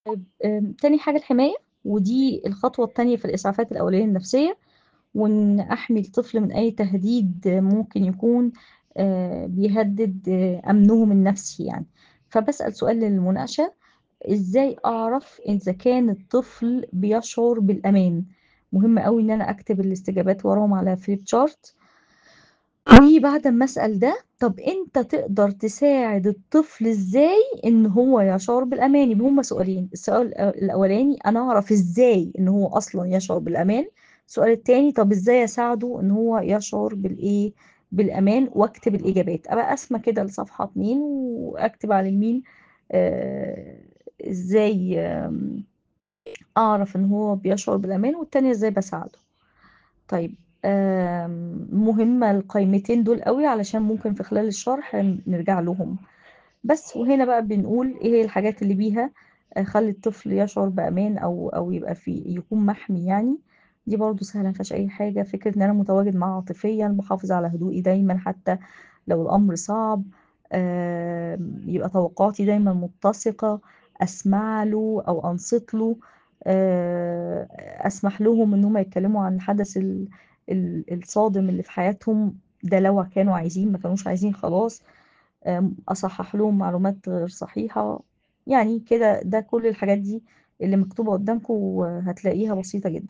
طيب آمم، تاني حاجة الحماية، ودي الخطوة التانية في الإسعافات الأولية النفسية، وإن أحمي الطفل من أي تهديد ممكن يكون آآ بيهدد أمنهم النفسي يعني. فباسأل سؤال للمناقشة، إزاي أعرف إذا كان الطفل بيشعر بالأمان؟ مهم أوي إن أنا أكتب الاستجابات وراهم على flipchart. وبعد أمّا أسأل ده، طب أنت تقدر تساعد الطفل إزاي إن هو يشعر بالأمان؟ يبقى هُم سؤالين، السؤال الأ الأولاني أنا أعرف إزاي إن هو أصلًا يشعر بالأمان، السؤال التاني طب إزاي أساعده إن هو يشعر بالإيه، بالأمان وأكتب الإجابات. أبقى قاسمة كده الصفحة 2 وأكتب على اليمين آآ إزاي آمم أعرف إن هو بيشعر بالأمان، والتانية إزاي باساعده. طيب آمم، مهمة القايمتين دول أوي علشان ممكن في خلال الشرح نرجع لهم. بس، وهنا بقى بنقول إيه هي الحاجات اللي بيها أخلّي الطفل يشعر بأمان أو أو يبقى في يكون محمي يعني، دي برضه سهلة ما فيهاش أي حاجة، فكرة إن أنا متواجد معاه عاطفيًا، باحافظ على هدوئي دايمًا حتى لو الأمر صعب، آمم، يبقى توقعاتي دايمًا متسقة، أسمع له أو أنصت له، آآ أسمح لهم إن هُم يتكلموا عن الحدث ال ال الصادم اللي في حياتهم، ده لو كانوا عايزين، ما كانوش عايزين خلاص، آمم، أصحح لهم معلومات غير صحيحة، يعني كده ده كل الحاجات دي اللي مكتوبة قدامكم هتلاقيها بسيطة جدًا.